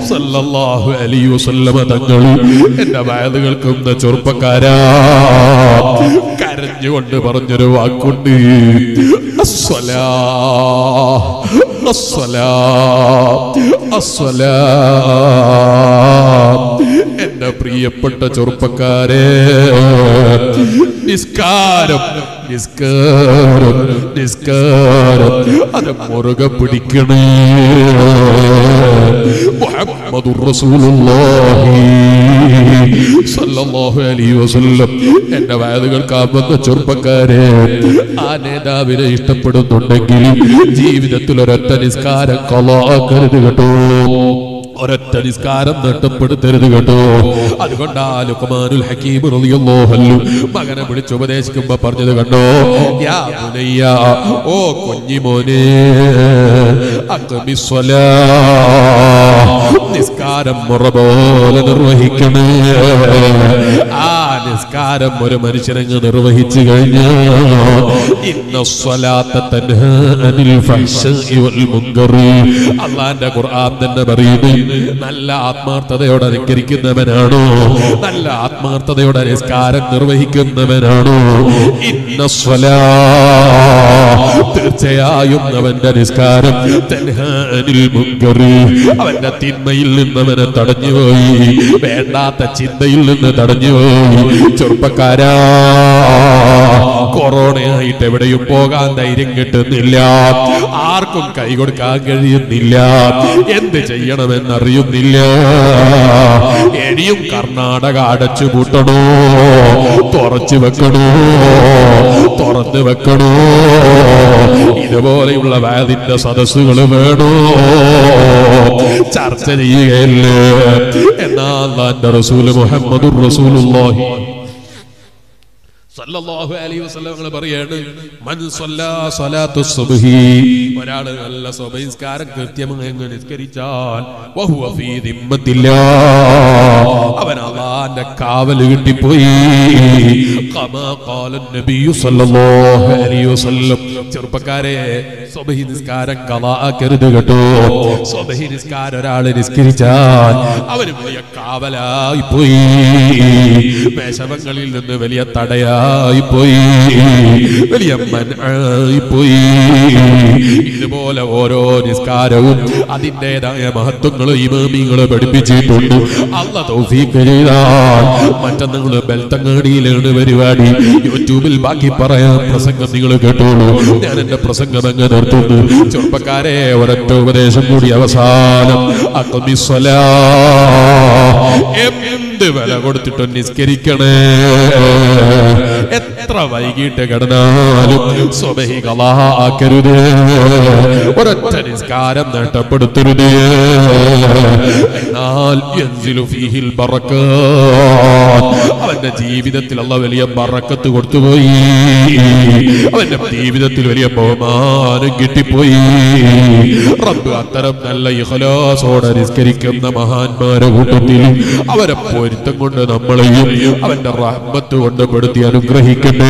സല്ലല്ലാഹു അലൈഹി വസല്ലമ തങ്ങൾ എന്റെ വയത് കേൾക്കുന്ന ചെറുപ്പക്കാരാ കരഞ്ഞുകൊണ്ട് പറഞ്ഞൊരു വാക്കുണ്ട് അസ്സലാ അസ്സലാ അസ്സലാ എന്റെ പ്രിയപ്പെട്ട ചെറുപ്പക്കാരെ നിസ്കാരം നിസ്കാരം നിസ്കാരം അത് മുറുകെ പിടിക്കണേ മുഹമ്മദുർ റസൂലുള്ളാഹി സല്ലല്ലാഹു അലൈഹി വസല്ലം എന്റെ വയലുകൾ കാമ്പുന്ന ചെറുപ്പക്കാരെ ആ നേതാവിനെ ഇഷ്ടപ്പെടുന്നുണ്ടെങ്കിൽ ജീവിതത്തിൽ ഒരൊറ്റ നിസ്കാരം കൊലാക്കരുത് കേട്ടോ ഒരൊറ്റ നിസ്കാരം നഷ്ടപ്പെടുത്തരുത് കേട്ടോ അതുകൊണ്ടാ ലുക്മാനുൽ ഹക്കീം റളിയല്ലാഹു അൻഹു മകനെ വിളിച്ച് ഉപദേശിക്കുമ്പോ പറഞ്ഞത് കണ്ടോ യാ ബുനയ്യ ഓ കുഞ്ഞിമോനെ അഖ്മിസ്സലാ നിസ്കാരം മുറ പോലെ നിർവഹിക്കണേ ആ നിസ്കാരം ഒരു മനുഷ്യനങ്ങ് നിർവഹിച്ചു കഴിഞ്ഞാൽ ഇന്ന സ്വലാത്ത തൻഹാ അനിൽ ഫഹ്ശഇ വൽ മുൻകറി അള്ളാന്റെ ഖുർആൻ തന്നെ പറയുന്നു നല്ല ആത്മാർത്ഥതയോടെ നിസ്കരിക്കുന്നവനാണോ നല്ല ആത്മാർത്ഥതയോടെ നിസ്കാരം നിർവഹിക്കുന്നവനാണോ ഇന്ന സ്വലാ തീർച്ചയായും അവന്റെ നിസ്കാരം തൻഹാ അനിൽ മുൻകറി അവന്റെ തിന്മയിൽ നിന്ന് അവനെ തടഞ്ഞുപോയി വേണ്ടാത്ത ചിന്തയിൽ നിന്ന് തടഞ്ഞുപോയി ചെറുപ്പക്കാരാ കൊറോണയായിട്ട് എവിടെയും പോകാൻ ധൈര്യം കിട്ടുന്നില്ല ആർക്കും കൈ കൊടുക്കാൻ കഴിയുന്നില്ല എന്ത് ചെയ്യണമെന്നറിയുന്നില്ല ഇനിയും കർണാടക അടച്ചു പൂട്ടണോ തുറച്ചു വെക്കണോ തുറന്നു വെക്കണോ ഇതുപോലെയുള്ള വാദിന്റെ സദസ്സുകൾ വേണോ ചർച്ച ചെയ്യുകയല്ലേ എന്നാൽ എന്റെ റസൂല് മുഹമ്മദുർ റസൂലുള്ളാഹി സല്ലല്ലാഹു അലൈഹി വസല്ലം ഞങ്ങൾ പറയാണ് മൻ സല്ലാ സ്വലാത്തു സുബ്ഹി ഒരാൾ നല്ല സ്വബഹിസ്കാരം കൃത്യമായി അങ്ങ് നിസ്കരിച്ചാൽ വഹുവ ഫീ ദിമ്മത്തില്ലാ അവൻ അള്ളാന്റെ കാവൽ കിട്ടിപ്പോയി കമാ ഖാല നബിയു സല്ലല്ലാഹു അലൈഹി വസല്ലം ചെറുപ്പക്കാരെ സ്വബഹി നിസ്കാരം കളാക്കരുത് കേട്ടോ സ്വബഹി നിസ്കാരം ഒരാൾ നിസ്കരിച്ചാൽ അവന് വലിയ കാവലായി പോയി മേശവങ്ങളിൽ നിന്ന് വലിയ തടയായി പോയി വലിയ മനായി പോയി ഇതുപോലെ ഓരോ നിസ്കാരവും അതിൻ്റെതായ മഹത്വങ്ങൾ ഇമാമിങ്ങൾ പഠിപ്പിച്ചിട്ടുണ്ട് അല്ല തൗഫീഖ് ചെയ്താൽ മറ്റന്നാൾ ബെൽത്തങ്ങാടിയിലാണ് പരിപാടി യൂട്യൂബിൽ ബാക്കി പറയാൻ പ്രസംഗം നിങ്ങൾ കേട്ടോളൂ ഞാൻ എന്റെ പ്രസംഗം അങ്ങ് നിർത്തുന്നു ചെറുപ്പക്കാരെ ഒരൊറ്റ ഉപദേശം കൂടി അവസാനം അക്കമിസ്വലാ എന്ത് വില കൊടുത്തിട്ട് നിസ്കരിക്കണേ എത്ര വൈകിട്ട് കിടന്നാലും സ്വബഹി കലാക്കരുത് ഒരൊറ്റ നിസ്കാരം നഷ്ടപ്പെടുത്തരുത് എന്നാൽ യൻസിലു ഫീഹിൽ ബറക്കാത്ത്. അവന്റെ ജീവിതത്തിൽ അല്ല വലിയ ബറക്കത്ത് കൊടുത്തുപോയി അവന്റെ ജീവിതത്തിൽ വലിയ ബഹുമാനം കിട്ടിപ്പോയി റബ്ബ് അത്തരം നല്ല ഇഖലാസോടെ നിസ്കരിക്കുന്ന മഹാന്മാരെ കൂട്ടത്തിൽ അവരെ പൊരുത്തം കൊണ്ട് നമ്മളെയും അവന്റെ റഹ്മത്ത് കൊണ്ട് പെടുത്തി അനുഗ്രഹിക്കട്ടെ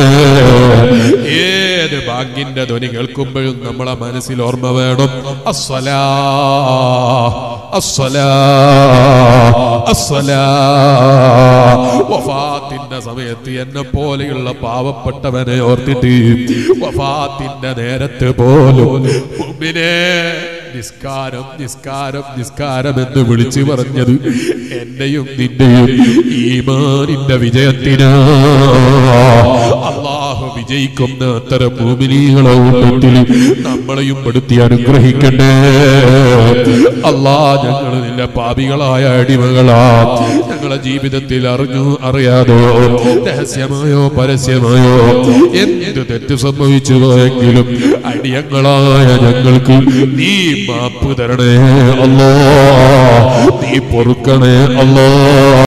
ഏത് ബാങ്കിന്റെ ധ്വനി കേൾക്കുമ്പോഴും നമ്മളെ മനസ്സിൽ ഓർമ്മ വേണം അസ്വലാ അസ്വലാ അസ്വലാ വഫാത്തിന്റെ സമയത്ത് എന്നെ പോലെയുള്ള പാവപ്പെട്ടവനെ ഓർത്തിട്ട് വഫാത്തിന്റെ നേരത്ത് പോലും മുമ്പിനെ നിസ്കാരം നിസ്കാരം നിസ്കാരം എന്ന് വിളിച്ചു പറഞ്ഞത് എന്റെയും നിന്റെയും ഈമാനിന്റെ വിജയത്തിനാ അള്ളാഹു വിജയിക്കുന്ന അത്തരം ഭൂമിനികളെ കൂട്ടത്തിൽ നമ്മളെയും പെടുത്തി അനുഗ്രഹിക്കട്ടെ അല്ലാ ഞങ്ങൾ നിന്റെ പാപികളായ അടിമകളാ ഞങ്ങളെ ജീവിതത്തിൽ അറിഞ്ഞു അറിയാതോ രഹസ്യമായോ പരസ്യമായോ എന്ത് തെറ്റ് സംഭവിച്ചു പോയെങ്കിലും അടിയങ്ങളായ ഞങ്ങൾക്ക് നീ മാപ്പ് തരണേ അല്ലോ നീ പൊറുക്കണേ അല്ലോ